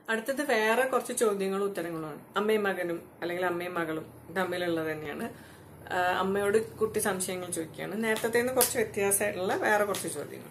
അടുത്തത് വേറെ കുറച്ച് ചോദ്യങ്ങളും ഉത്തരങ്ങളുമാണ് അമ്മയും മകനും അല്ലെങ്കിൽ അമ്മയും മകളും തമ്മിലുള്ളത് തന്നെയാണ് ആ, അമ്മയോട് കുട്ടി സംശയങ്ങൾ ചോദിക്കുകയാണ് നേരത്തെ കുറച്ച് വ്യത്യാസമായിട്ടുള്ള വേറെ കുറച്ച് ചോദ്യങ്ങൾ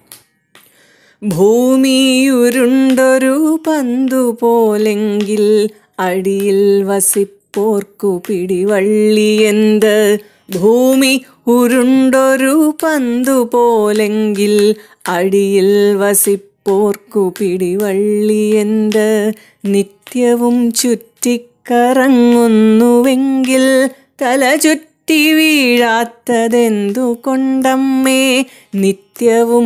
ഭൂമിയുരുണ്ടൊരു പന്തു പോലെങ്കിൽ അടിയിൽ വസിപ്പോർക്കു പിടിവള്ളിയെന്ത് ഭൂമി ഉരുണ്ടൊരു പന്തു പോലെങ്കിൽ അടിയിൽ വസിപ്പോർക്കു പിടിവള്ളിയെന്ത് നിത്യവും ചുറ്റിക്കറങ്ങുന്നുവെങ്കിൽ തല ചുറ്റി വീഴാത്തതെന്തു കൊണ്ടമ്മേ നിത്യവും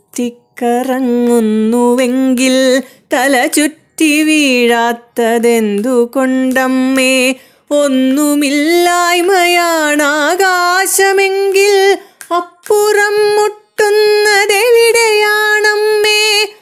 ചുറ്റിക്കറങ്ങുന്നുവെങ്കിൽ തല ചുറ്റി വീഴാത്തതെന്തു കൊണ്ടമ്മേ ഒന്നുമില്ലായ്മയാണാകാശമെങ്കിൽ അപ്പുറം മുട്ടുന്നതെവിടെയാണമ്മേ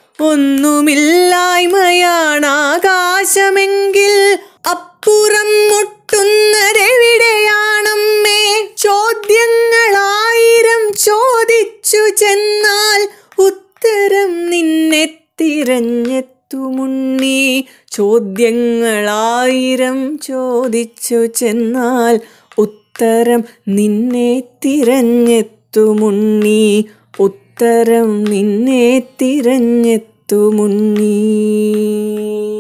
ഒന്നുമില്ലായ്മയാണാകാശമെങ്കിൽ അപ്പുറം മുട്ടുന്നതെവിടെയാണമ്മേ ചോദ്യങ്ങളായിരം ചോദിച്ചു ചെന്നാൽ ഉത്തരം നിന്നെ തിരഞ്ഞെത്തുമുണ്ണി ചോദ്യങ്ങളായിരം ചോദിച്ചു ചെന്നാൽ ഉത്തരം നിന്നെ തിരഞ്ഞെത്തുമുണ്ണി ഉത്തരം നിന്നെ തിരഞ്ഞെത്തുമുണ്ണി